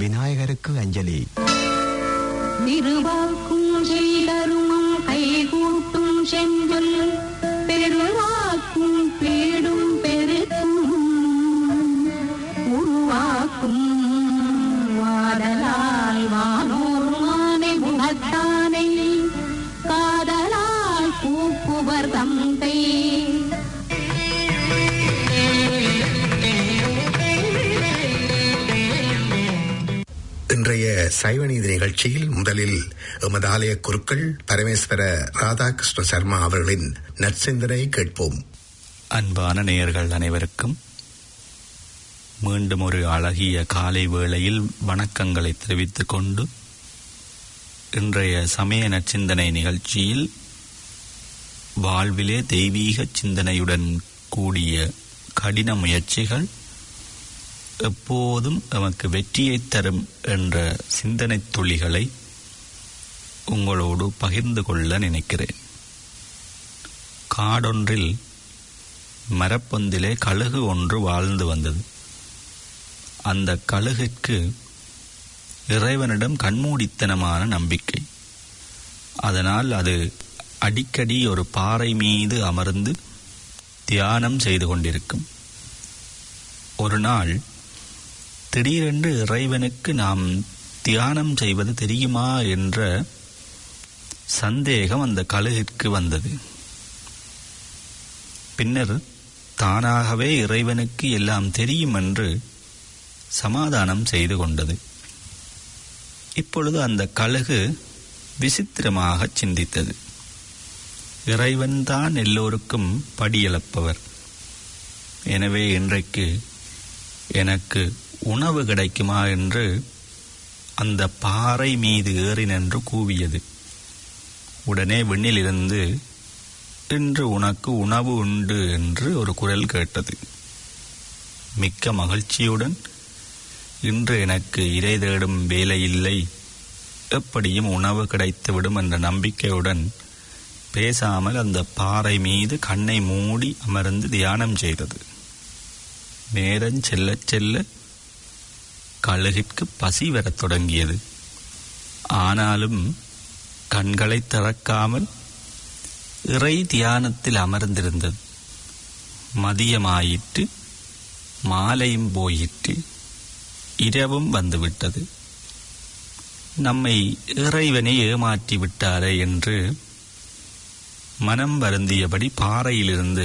விநாயகருக்கு அஞ்சலி திருவாக்கும் செய்தரும் கைகூட்டும் செஞ்சொல் பெருவாக்கும் பேடும் பெருக்கும் உருவாக்கும் வாடலால் வானோர் மானை முகத்தானை காதலால் கூப்புவர் தந்தை இன்றைய சைவநீதி நிகழ்ச்சியில் முதலில் எமது ஆலய குருக்கள் பரமேஸ்வர ராதாகிருஷ்ண சர்மா அவர்களின் நற்சிந்தனை கேட்போம் அன்பான நேயர்கள் அனைவருக்கும் மீண்டும் ஒரு அழகிய காலை வேளையில் வணக்கங்களை தெரிவித்துக் கொண்டு இன்றைய சமய நற்சிந்தனை நிகழ்ச்சியில் வாழ்விலே தெய்வீக சிந்தனையுடன் கூடிய கடின முயற்சிகள் எப்போதும் நமக்கு வெற்றியை தரும் என்ற சிந்தனை துளிகளை உங்களோடு பகிர்ந்து கொள்ள நினைக்கிறேன் காடொன்றில் மரப்பொந்திலே கழுகு ஒன்று வாழ்ந்து வந்தது அந்த கழுகிற்கு இறைவனிடம் கண்மூடித்தனமான நம்பிக்கை அதனால் அது அடிக்கடி ஒரு பாறை மீது அமர்ந்து தியானம் செய்து கொண்டிருக்கும் ஒரு நாள் திடீரென்று இறைவனுக்கு நாம் தியானம் செய்வது தெரியுமா என்ற சந்தேகம் அந்த கழுகிற்கு வந்தது பின்னர் தானாகவே இறைவனுக்கு எல்லாம் தெரியும் என்று சமாதானம் செய்து கொண்டது இப்பொழுது அந்த கழுகு விசித்திரமாக சிந்தித்தது இறைவன்தான் எல்லோருக்கும் படியளப்பவர் எனவே இன்றைக்கு எனக்கு உணவு கிடைக்குமா என்று அந்த பாறை மீது ஏறி நின்று கூவியது உடனே விண்ணிலிருந்து இன்று உனக்கு உணவு உண்டு என்று ஒரு குரல் கேட்டது மிக்க மகிழ்ச்சியுடன் இன்று எனக்கு இறை தேடும் வேலையில்லை எப்படியும் உணவு கிடைத்துவிடும் என்ற நம்பிக்கையுடன் பேசாமல் அந்த பாறை மீது கண்ணை மூடி அமர்ந்து தியானம் செய்தது நேரம் செல்ல செல்ல கழுகிற்கு பசி வரத் தொடங்கியது ஆனாலும் கண்களை திறக்காமல் இறை தியானத்தில் அமர்ந்திருந்தது மதியமாயிற்று மாலையும் போயிற்று இரவும் வந்துவிட்டது நம்மை இறைவனை ஏமாற்றி விட்டாரே என்று மனம் வருந்தியபடி பாறையிலிருந்து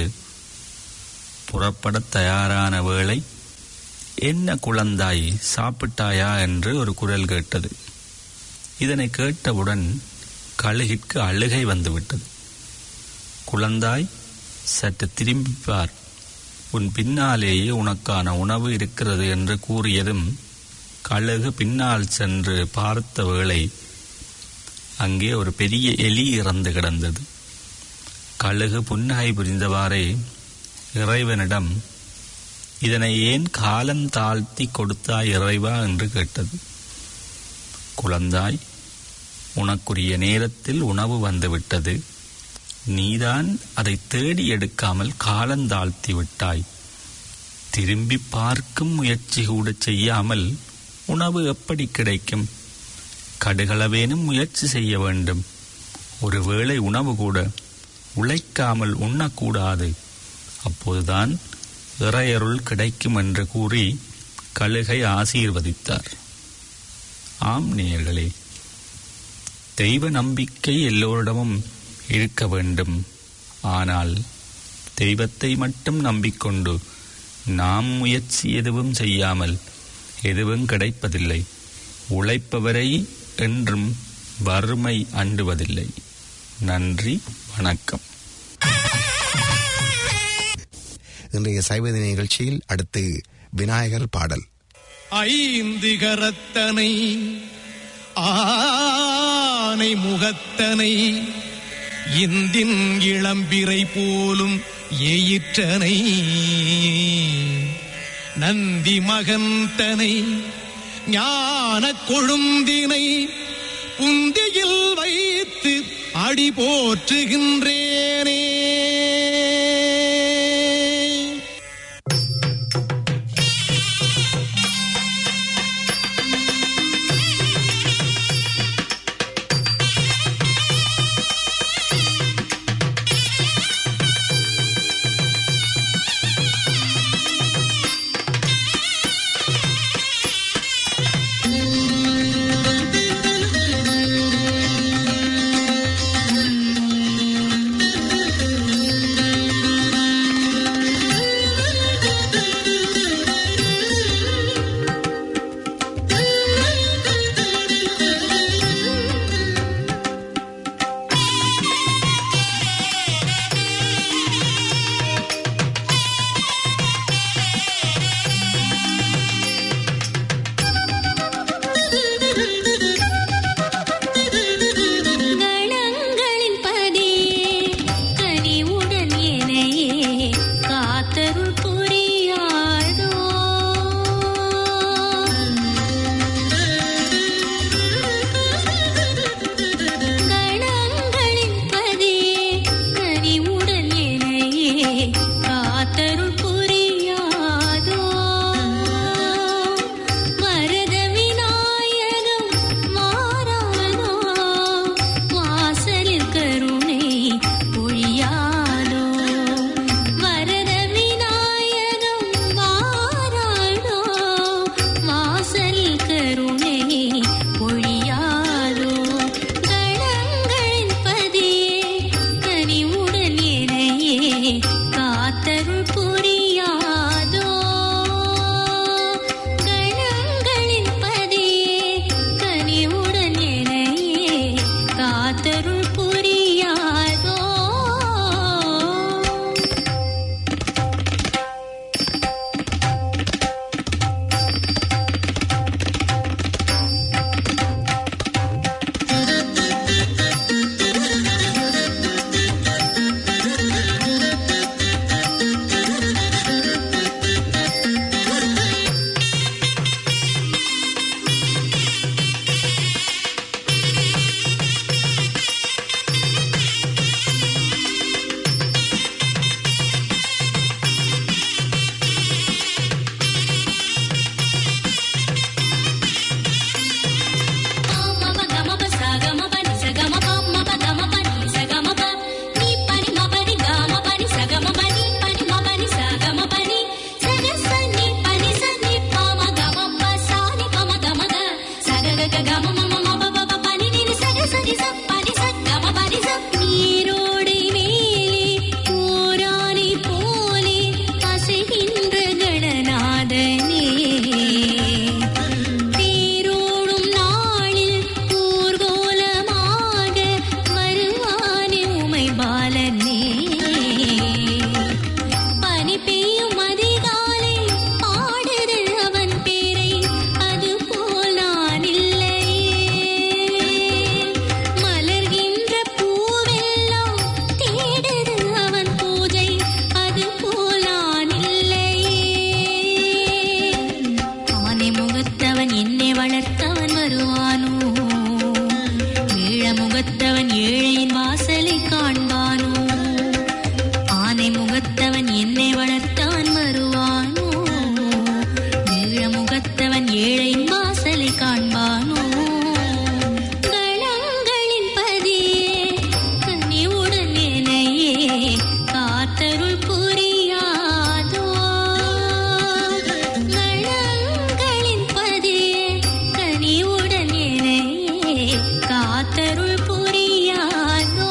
புறப்படத் தயாரான வேளை என்ன குழந்தாய் சாப்பிட்டாயா என்று ஒரு குரல் கேட்டது இதனை கேட்டவுடன் கழுகிற்கு அழுகை வந்துவிட்டது குழந்தாய் சற்று திரும்பிப் பார் உன் பின்னாலேயே உனக்கான உணவு இருக்கிறது என்று கூறியதும் கழுகு பின்னால் சென்று பார்த்த வேளை அங்கே ஒரு பெரிய எலி இறந்து கிடந்தது கழுகு புன்னகை புரிந்தவாறே இறைவனிடம் இதனை ஏன் காலம் தாழ்த்தி கொடுத்தாய் இறைவா என்று கேட்டது குழந்தாய் உனக்குரிய நேரத்தில் உணவு வந்துவிட்டது நீதான் அதை தேடி எடுக்காமல் காலந்தாழ்த்தி விட்டாய் திரும்பி பார்க்கும் முயற்சி கூட செய்யாமல் உணவு எப்படி கிடைக்கும் கடுகளவேனும் முயற்சி செய்ய வேண்டும் ஒருவேளை உணவு கூட உழைக்காமல் உண்ணக்கூடாது அப்போதுதான் இறையருள் கிடைக்கும் என்று கூறி கழுகை ஆசீர்வதித்தார் ஆம் நேயர்களே தெய்வ நம்பிக்கை எல்லோரிடமும் இருக்க வேண்டும் ஆனால் தெய்வத்தை மட்டும் நம்பிக்கொண்டு நாம் முயற்சி எதுவும் செய்யாமல் எதுவும் கிடைப்பதில்லை உழைப்பவரை என்றும் வறுமை அண்டுவதில்லை நன்றி வணக்கம் இன்றைய சைவதி நிகழ்ச்சியில் அடுத்து விநாயகர் பாடல் ஐந்து கரத்தனை ஆனை முகத்தனை இந்தின் இளம்பிறை போலும் எயிற்றனை நந்தி மகந்தனை ஞான கொழுந்தினை உந்தியில் வைத்து அடி போற்றுகின்றேனே காத்தருள் புரியாதோ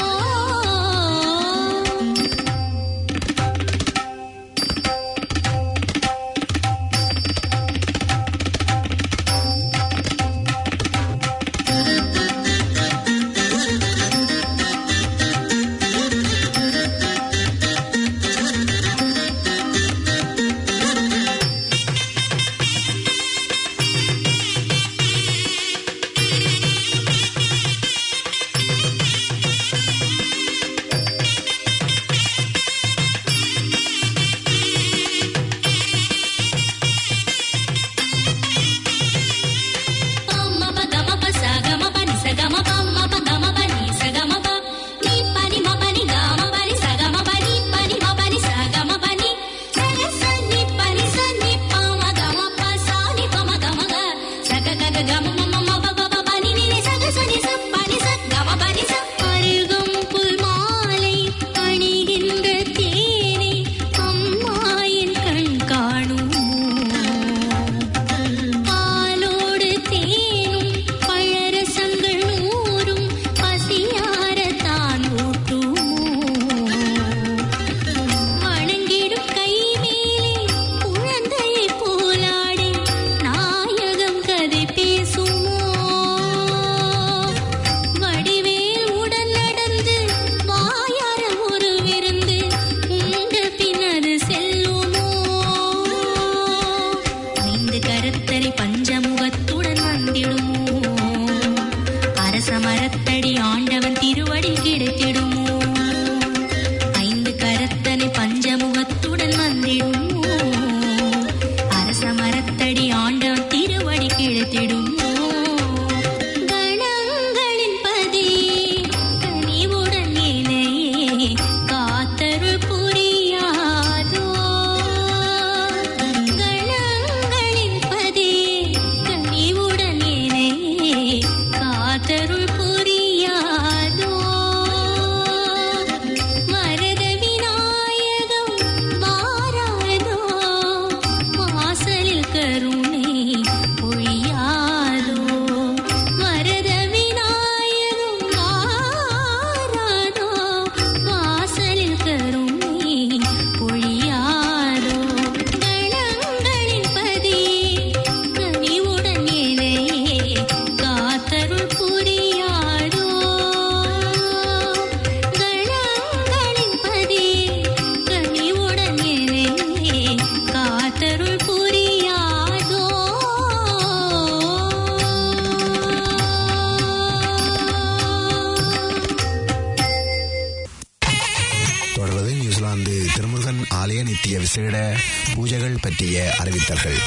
ஆலய நித்திய விசேட பூஜைகள் பற்றிய அறிவித்தல்கள்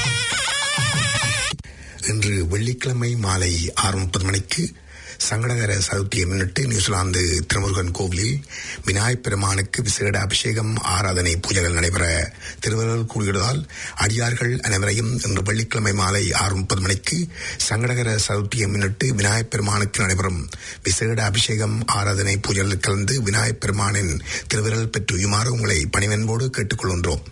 இன்று வெள்ளிக்கிழமை மாலை ஆறு முப்பது மணிக்கு சங்கடகர சதுர்த்தியை முன்னிட்டு நியூசிலாந்து திருமுருகன் கோவிலில் விநாயகப் பெருமானுக்கு விசேட அபிஷேகம் ஆராதனை பூஜைகள் நடைபெற திருவள்ளுவர் கூடுகிறதால் அடியார்கள் அனைவரையும் இன்று வெள்ளிக்கிழமை மாலை ஆறு முப்பது மணிக்கு சங்கடகர சதுர்த்தியை முன்னிட்டு விநாயகப் பெருமானுக்கு நடைபெறும் விசேட அபிஷேகம் ஆராதனை பூஜைகளில் கலந்து விநாயகப் பெருமானின் திருவிரல் பெற்றுயுமாறு உங்களை பணிவன்போடு கேட்டுக்கொள்கின்றோம்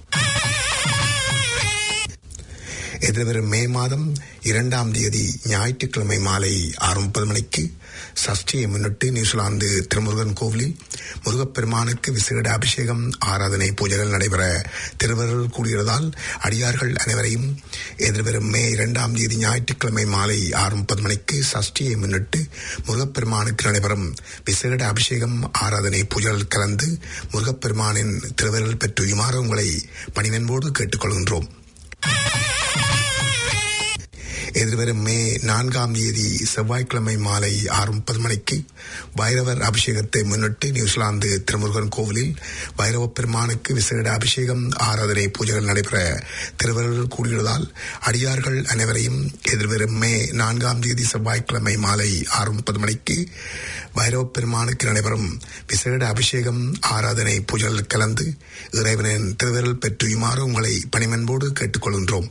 எதிர்வரும் மே மாதம் இரண்டாம் தேதி ஞாயிற்றுக்கிழமை மாலை ஆறு முப்பது மணிக்கு சஷ்டியை முன்னிட்டு நியூசிலாந்து திருமுருகன் கோவிலில் முருகப்பெருமானுக்கு விசேட அபிஷேகம் ஆராதனை பூஜைகள் நடைபெற திருவருள் கூடுகிறதால் அடியார்கள் அனைவரையும் எதிர்வரும் மே இரண்டாம் தேதி ஞாயிற்றுக்கிழமை மாலை ஆறு முப்பது மணிக்கு சஷ்டியை முன்னிட்டு முருகப்பெருமானுக்கு நடைபெறும் விசேட அபிஷேகம் ஆராதனை பூஜைகள் கலந்து முருகப்பெருமானின் திருவருள் பெற்றுயுமாறு உங்களை பணிவன்போடு கேட்டுக்கொள்கின்றோம் எதிர்வரும் மே நான்காம் தேதி செவ்வாய்க்கிழமை மாலை ஆறு முப்பது மணிக்கு பைரவர் அபிஷேகத்தை முன்னிட்டு நியூசிலாந்து திருமுருகன் கோவிலில் பைரவ பெருமானுக்கு விசேட அபிஷேகம் ஆராதனை பூஜைகள் நடைபெற திருவருள் கூடுகிறதால் அடியார்கள் அனைவரையும் எதிர்வரும் மே நான்காம் தேதி செவ்வாய்க்கிழமை மாலை ஆறு முப்பது மணிக்கு பைரவ பெருமானுக்கு நடைபெறும் விசேட அபிஷேகம் ஆராதனை பூஜைகள் கலந்து இறைவனின் திருவருள் பெற்றுயுமாறு உங்களை பணிமன்போடு கேட்டுக்கொள்கின்றோம்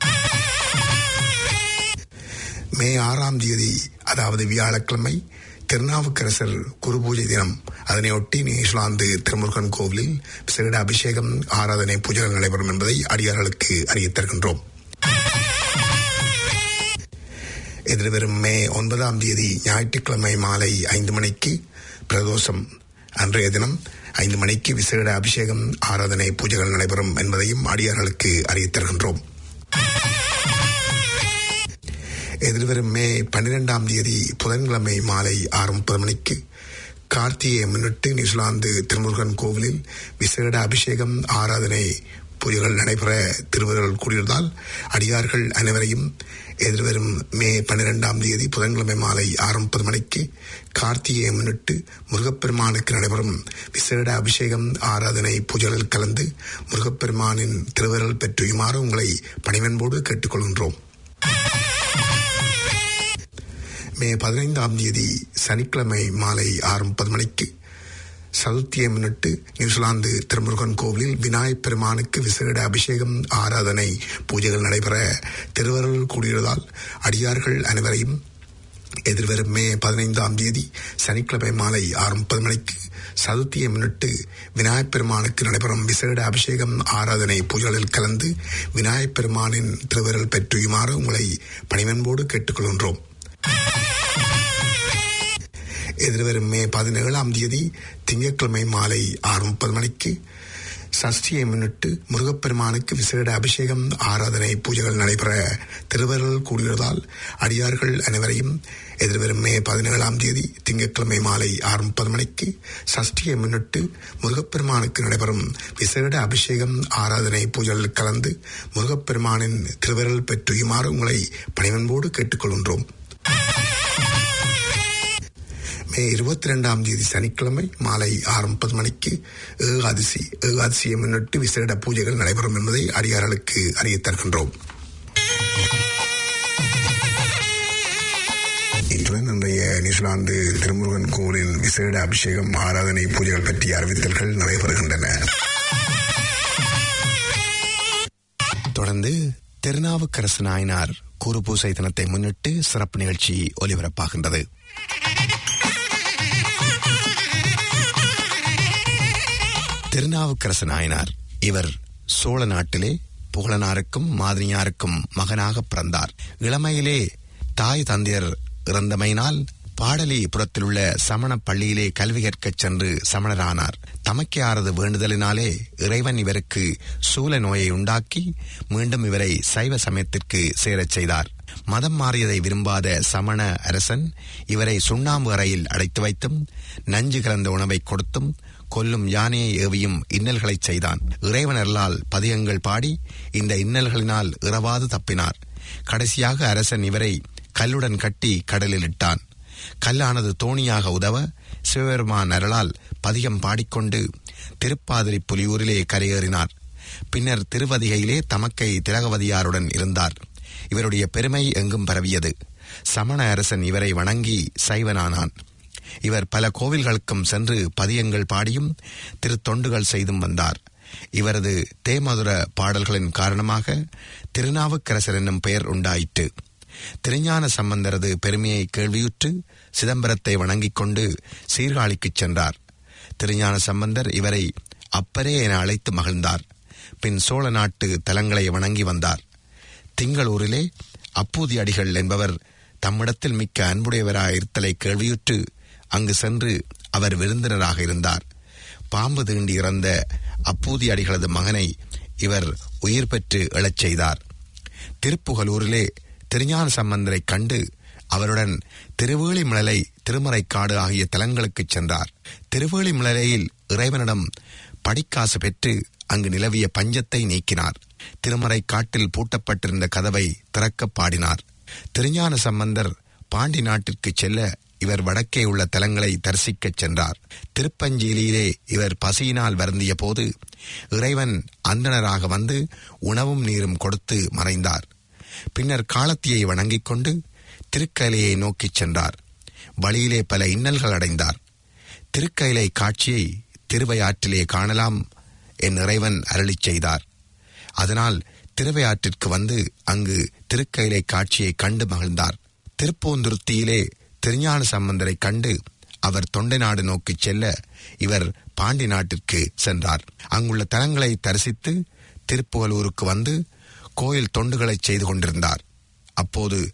மே ஆறாம் தேதி அதாவது வியாழக்கிழமை திருநாவுக்கரசர் குரு பூஜை தினம் அதனையொட்டி நியூசிலாந்து திருமுருகன் கோவிலில் விசேட அபிஷேகம் ஆராதனை பூஜைகள் நடைபெறும் என்பதை அடியார்களுக்கு அறிவித்தருகின்றோம் எதிர்வரும் மே ஒன்பதாம் தேதி ஞாயிற்றுக்கிழமை மாலை ஐந்து மணிக்கு பிரதோஷம் அன்றைய தினம் ஐந்து மணிக்கு விசேட அபிஷேகம் ஆராதனை பூஜைகள் நடைபெறும் என்பதையும் அடியார்களுக்கு அறிவித் தருகின்றோம் எதிர்வரும் மே பன்னிரெண்டாம் தேதி புதன்கிழமை மாலை ஆறு முப்பது மணிக்கு கார்த்திகையை முன்னிட்டு நியூசிலாந்து திருமுருகன் கோவிலில் விசேட அபிஷேகம் ஆராதனை பூஜைகள் நடைபெற திருவருள் கூடியதால் அடியார்கள் அனைவரையும் எதிர்வரும் மே பன்னிரெண்டாம் தேதி புதன்கிழமை மாலை ஆறு முப்பது மணிக்கு கார்த்திகையை முன்னிட்டு முருகப்பெருமானுக்கு நடைபெறும் விசேட அபிஷேகம் ஆராதனை பூஜைகளில் கலந்து முருகப்பெருமானின் திருவருள் பெற்றுயுமாறு உங்களை பணிவன்போடு கேட்டுக்கொள்கின்றோம் மே பதினைந்தாம் தேதி சனிக்கிழமை மாலை ஆறு முப்பது மணிக்கு சதுர்த்தியை முன்னிட்டு நியூசிலாந்து திருமுருகன் கோவிலில் விநாயகப் பெருமானுக்கு விசேட அபிஷேகம் ஆராதனை பூஜைகள் நடைபெற திருவருள் கூடியதால் அடியார்கள் அனைவரையும் எதிர்வரும் மே பதினைந்தாம் தேதி சனிக்கிழமை மாலை ஆறு முப்பது மணிக்கு சதுர்த்தியை முன்னிட்டு விநாயகப் பெருமானுக்கு நடைபெறும் விசேட அபிஷேகம் ஆராதனை பூஜைகளில் கலந்து விநாயகப் பெருமானின் திருவருள் பெற்றுயுமாறு உங்களை பணிவன்போடு கேட்டுக்கொள்கின்றோம் எதிர்வரும் மே பதினேழாம் தேதி திங்கட்கிழமை மாலை ஆறு முப்பது மணிக்கு சஷ்டியை முன்னிட்டு முருகப்பெருமானுக்கு விசேட அபிஷேகம் ஆராதனை பூஜைகள் நடைபெற திருவருள் கூடியதால் அடியார்கள் அனைவரையும் எதிர்வரும் மே பதினேழாம் தேதி திங்கட்கிழமை மாலை ஆறு முப்பது மணிக்கு சஷ்டியை முன்னிட்டு முருகப்பெருமானுக்கு நடைபெறும் விசேட அபிஷேகம் ஆராதனை பூஜைகளில் கலந்து முருகப்பெருமானின் திருவருள் பெற்றுயுமாறு உங்களை பணிவன்போடு கேட்டுக்கொள்கின்றோம் மே இருபத்தி ரெண்டாம் தேதி சனிக்கிழமை மாலை ஆறு முப்பது மணிக்கு ஏகாதசி ஏகாதசியை முன்னிட்டு விசேட பூஜைகள் நடைபெறும் என்பதை அடியார்களுக்கு அறியத் தருகின்றோம் இத்துடன் இன்றைய நியூசிலாந்து திருமுருகன் கோவிலின் விசேட அபிஷேகம் ஆராதனை பூஜைகள் பற்றிய அறிவித்தல்கள் நடைபெறுகின்றன தொடர்ந்து திருநாவுக்கரசு நாயனார் குருபூசை தினத்தை முன்னிட்டு சிறப்பு நிகழ்ச்சி ஒலிபரப்பாகின்றது திருநாவுக்கரசு நாயனார் இவர் சோழ நாட்டிலே புகழனாருக்கும் மாதிரியாருக்கும் மகனாக பிறந்தார் இளமையிலே தாய் தந்தையர் இறந்தமையினால் பாடலிபுரத்தில் உள்ள சமண பள்ளியிலே கல்வி கற்கச் சென்று சமணரானார் தமக்கையாரது வேண்டுதலினாலே இறைவன் இவருக்கு சூல நோயை உண்டாக்கி மீண்டும் இவரை சைவ சமயத்திற்கு சேரச் செய்தார் மதம் மாறியதை விரும்பாத சமண அரசன் இவரை சுண்ணாம்பு அறையில் அடைத்து வைத்தும் நஞ்சு கலந்த உணவை கொடுத்தும் கொல்லும் யானையை ஏவியும் இன்னல்களைச் செய்தான் இறைவனர்களால் பதிகங்கள் பாடி இந்த இன்னல்களினால் இரவாது தப்பினார் கடைசியாக அரசன் இவரை கல்லுடன் கட்டி கடலில் இட்டான் கல்லானது தோணியாக உதவ சிவபெருமான் அருளால் பதிகம் பாடிக்கொண்டு திருப்பாதிரி புலியூரிலே கரையேறினார் பின்னர் திருவதிகையிலே தமக்கை திலகவதியாருடன் இருந்தார் இவருடைய பெருமை எங்கும் பரவியது சமண அரசன் இவரை வணங்கி சைவனானான் இவர் பல கோவில்களுக்கும் சென்று பதியங்கள் பாடியும் திருத்தொண்டுகள் செய்தும் வந்தார் இவரது தேமதுர பாடல்களின் காரணமாக திருநாவுக்கரசர் என்னும் பெயர் உண்டாயிற்று திருஞான சம்பந்தரது பெருமையை கேள்வியுற்று சிதம்பரத்தை வணங்கிக் கொண்டு சீர்காழிக்குச் சென்றார் திருஞான சம்பந்தர் இவரை அப்பரே என அழைத்து மகிழ்ந்தார் பின் சோழ நாட்டு தலங்களை வணங்கி வந்தார் திங்களூரிலே அப்பூதி அடிகள் என்பவர் தம்மிடத்தில் மிக்க அன்புடையவராயிருத்தலை கேள்வியுற்று அங்கு சென்று அவர் விருந்தினராக இருந்தார் பாம்பு தீண்டி இறந்த அப்பூதி அடிகளது மகனை இவர் உயிர் பெற்று எழச் செய்தார் திருப்புகலூரிலே திருஞான சம்பந்தரை கண்டு அவருடன் திருவேளிமலை திருமறைக்காடு ஆகிய தலங்களுக்குச் சென்றார் திருவேளிமலையில் இறைவனிடம் படிக்காசு பெற்று அங்கு நிலவிய பஞ்சத்தை நீக்கினார் திருமறை காட்டில் பூட்டப்பட்டிருந்த கதவை திறக்க பாடினார் திருஞான சம்பந்தர் பாண்டி நாட்டிற்கு செல்ல இவர் வடக்கே உள்ள தலங்களை தரிசிக்கச் சென்றார் திருப்பஞ்சேலியிலே இவர் பசியினால் வருந்திய போது இறைவன் அந்தணராக வந்து உணவும் நீரும் கொடுத்து மறைந்தார் பின்னர் காலத்தியை வணங்கிக் கொண்டு திருக்கலையை நோக்கிச் சென்றார் வழியிலே பல இன்னல்கள் அடைந்தார் திருக்கயிலை காட்சியை திருவையாற்றிலே காணலாம் என் இறைவன் அருளிச் செய்தார் அதனால் திருவையாற்றிற்கு வந்து அங்கு திருக்கயிலை காட்சியை கண்டு மகிழ்ந்தார் திருப்போந்துருத்தியிலே திருஞான சம்பந்தரை கண்டு அவர் தொண்டை நாடு நோக்கிச் செல்ல இவர் பாண்டி நாட்டிற்கு சென்றார் அங்குள்ள தலங்களை தரிசித்து திருப்புகலூருக்கு வந்து கோயில் தொண்டுகளை செய்து கொண்டிருந்தார் அப்போது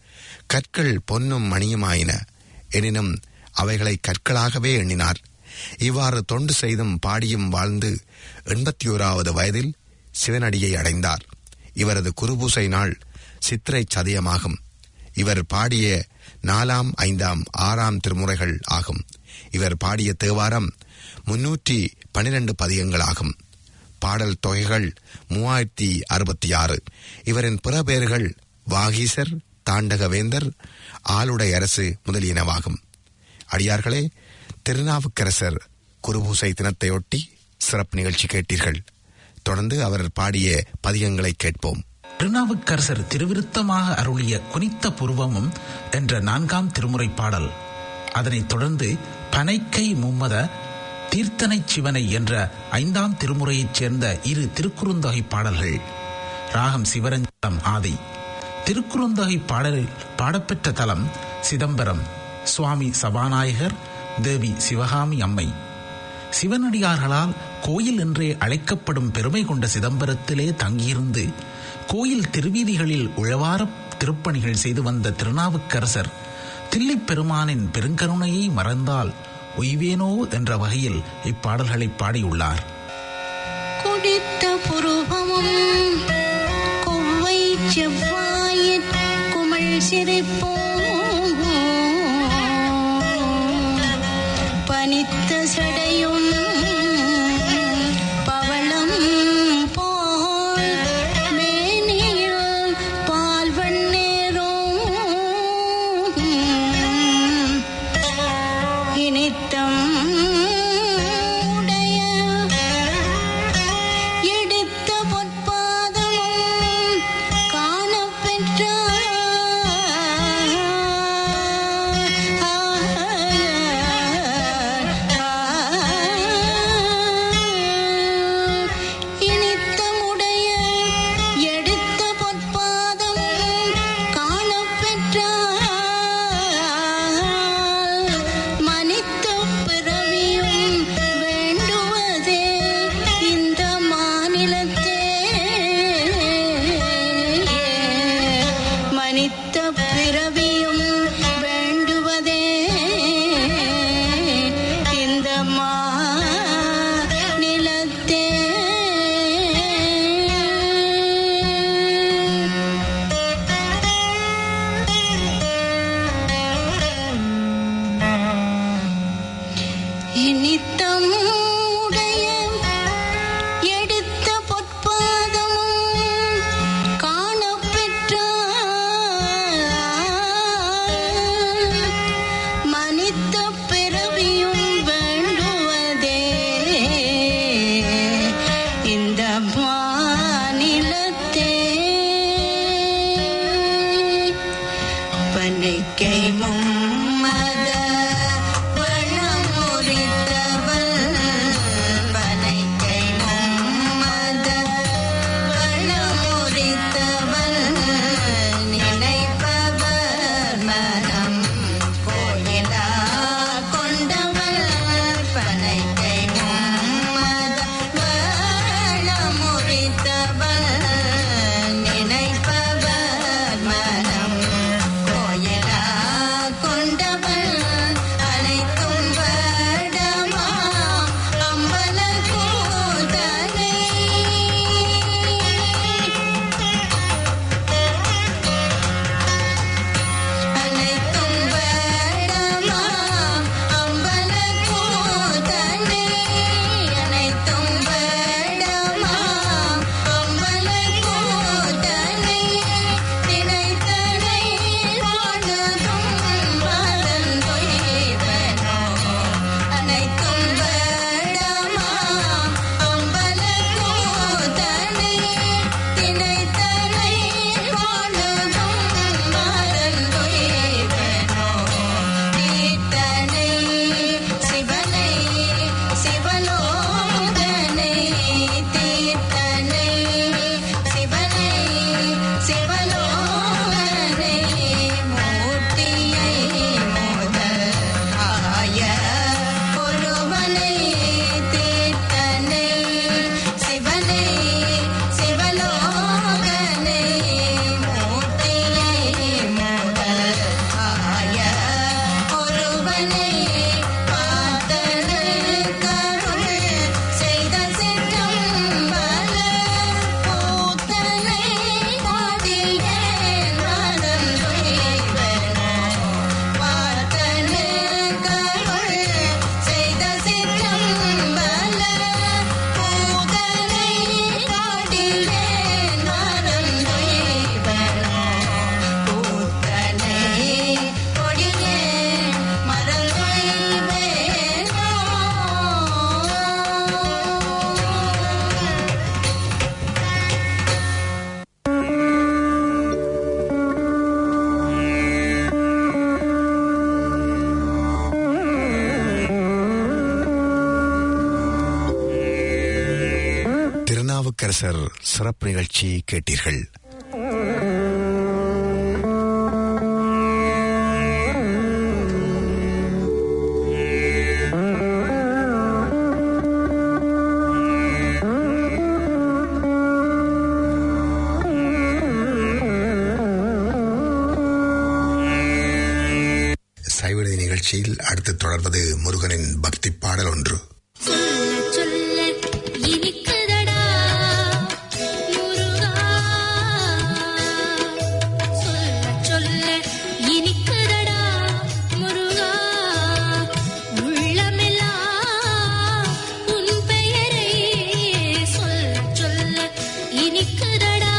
கற்கள் பொன்னும் மணியுமாயின எனினும் அவைகளை கற்களாகவே எண்ணினார் இவ்வாறு தொண்டு செய்தும் பாடியும் வாழ்ந்து எண்பத்தி ஓராவது வயதில் சிவனடியை அடைந்தார் இவரது குருபூசை நாள் சித்திரை சதயமாகும் இவர் பாடிய நாலாம் ஐந்தாம் ஆறாம் திருமுறைகள் ஆகும் இவர் பாடிய தேவாரம் முன்னூற்றி பனிரெண்டு பதியங்களாகும் பாடல் தொகைகள் மூவாயிரத்தி அறுபத்தி ஆறு இவரின் பிற பெயர்கள் வாகீசர் தாண்டகவேந்தர் ஆளுடை அரசு முதலியனவாகும் அடியார்களே திருநாவுக்கரசர் குருபூசை தினத்தையொட்டி சிறப்பு நிகழ்ச்சி கேட்டீர்கள் தொடர்ந்து அவர் பாடிய பதியங்களை கேட்போம் திருநாவுக்கரசர் திருவிருத்தமாக அருளிய குனித்த புருவமும் என்ற நான்காம் திருமுறை பாடல் அதனைத் தொடர்ந்து பனைக்கை மும்மத தீர்த்தனை சிவனை என்ற ஐந்தாம் திருமுறையைச் சேர்ந்த இரு திருக்குறுந்தொகை பாடல்கள் ராகம் சிவரஞ்சனம் ஆதி திருக்குறுந்தொகை பாடலில் பாடப்பெற்ற தலம் சிதம்பரம் சுவாமி சபாநாயகர் தேவி சிவகாமி அம்மை சிவனடியார்களால் கோயில் என்றே அழைக்கப்படும் பெருமை கொண்ட சிதம்பரத்திலே தங்கியிருந்து கோயில் திருவீதிகளில் உழவார திருப்பணிகள் செய்து வந்த திருநாவுக்கரசர் தில்லைப் பெருமானின் பெருங்கருணையை மறந்தால் ஒய்வேனோ என்ற வகையில் இப்பாடல்களை பாடியுள்ளார் குடித்த புருவமும் கொவ்வை செவ்வாயிற் குமிழ் சிரிப்போம் பனித்த சடையும் பவளம் போல் மேனியில் பால் வெண்ணேரும் இனித்தம் உடைய எடுத்த பொற்பாதமும் காணப்பெற்ற இனித்தமுடைய எடுத்த பொற்பாதமும் காணப்பெற்ற மனித பிறவியும் வேண்டுவதே இந்த மாநிலத்தே மனித பிறவியும் வேண்டுவதே இந்த மாநிலத்தே இனித்தம் உடைய எடுத்த பொற்பாதமும் காணப்பெற்ற மனித பிறவியும் வேண்டுவதே இந்த மாநிலத்தே பனைக்கை மும்மத வளமுறித்தவள் பனைக்கை மும்மத வளமுறித்தவள் நினைப்பவர் மனம் கோயிலா திருநாவுக்கரசர் சிறப்பு நிகழ்ச்சி கேட்டீர்கள் சைவநிதி நிகழ்ச்சியில் அடுத்து தொடர்வது முருகனின் பக்தி பாடல் ஒன்று சொல்ல சொல்ல இனிக்குதடா முருகா சொல்ல சொல்ல இனிக்குதடா முருகா உள்ளமெல்லாம் உன் பெயரை சொல்ல சொல்ல இனிக்குதடா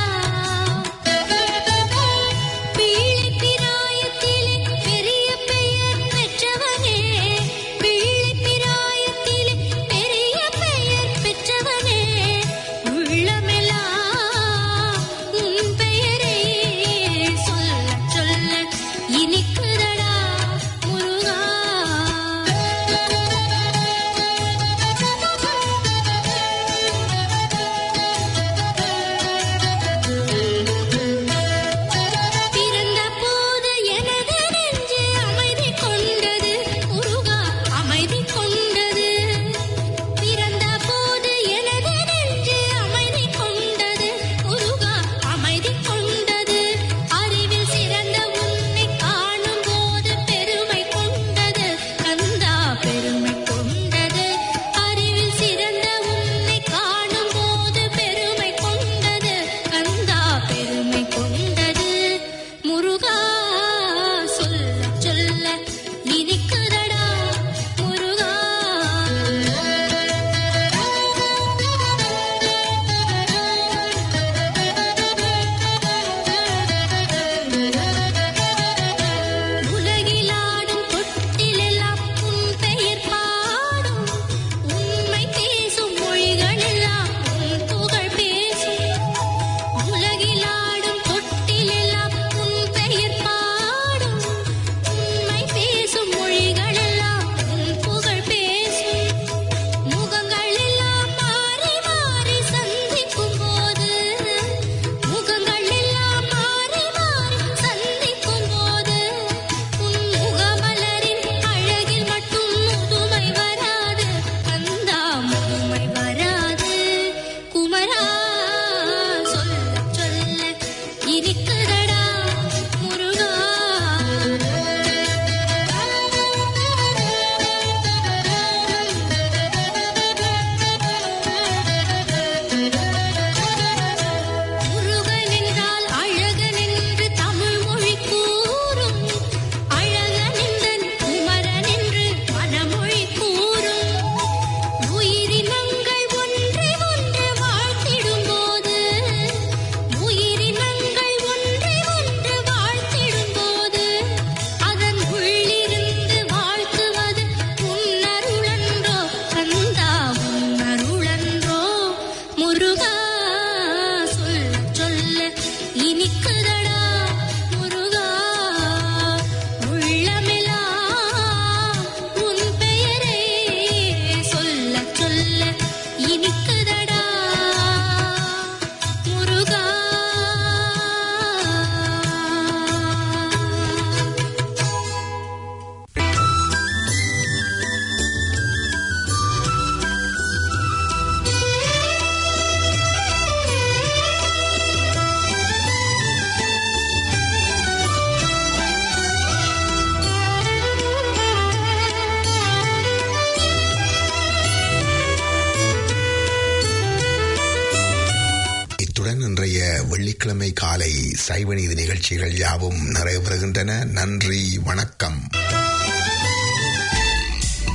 பீழை பிராயத்திலே பெரிய பெயர் பெற்றவனே பீழை பிராயத்திலே பெரிய பெயர் பெற்றவனே உள்ளமெல்லாம் உன் பெயரை சொல்ல சொல்ல இனிக்குதடா முருகா பிறந்த போது எனது நெஞ்சு அமைதி கொண்டது முருகா அமைதி கொண்டது பிறந்த போது எனது நெஞ்சு அமைதி கொண்டது முருகா அமைதி கொண்டது அறிவில் சிறந்த உன்னை காணும் போது பெருமை கொண்டது கந்தா பெருமை கொண்டது அறிவில் சிறந்த உன்னை காணும் போது பெருமை கொண்டது கந்தா பெருமை கொண்டது முருகா சொல்ல சொல்ல இனிக்குதடா முருகா உலகிலாடும் தொட்டிலெல்லாம் உன் பெயர் பாடும் உண்மை பேசும் மொழிகளெல்லாம் உன் புகழ் பேசும் உலகிலாடும் தொட்டிலெல்லாம் உன் பெயர் பாடும் உண்மை பேசும் மொழிகளெல்லாம் உன் புகழ் பேசும் முகங்கள் எல்லாம் மாறி மாறி சந்திக்கும் போது முகங்கள் எல்லாம் மாறி மாறி சந்திக்கும் போது உன் முகமலரின் அழகில் மட்டும் முதுமை வராது கந்தா முதுமை வராது குமரா சொல்ல சொல்ல இருக்குதடா முருகா முருகன் என்றால் அழகன் என்று தமிழ் மொழி கூறும் அழகன் என்றன் குமரன் என்று மனமொழி கூறும் உயிரினங்கள் ஒன்றை ஒன்று வாழ்த்திடும் போது உயிரினங்கள் ஒன்றை ஒன்று வாழ்த்திடும் போது அதன் உள்ளிருந்து வாழ்த்துவது உன்னருளன்றோ கந்தா உன்னருளன்றோ முருகா சொல்ல சொல்ல இனிக்குதடா முருகா உள்ளமெல்லாம் உன் பெயரை சொல்ல சொல்ல இனிக்குதடா முருகா இத்துடன் இன்றைய வெள்ளிக்கிழமை காலை சைவநீதி நிகழ்ச்சிகள் யாவும் நிறைவு பெறுகின்றன நன்றி வணக்கம்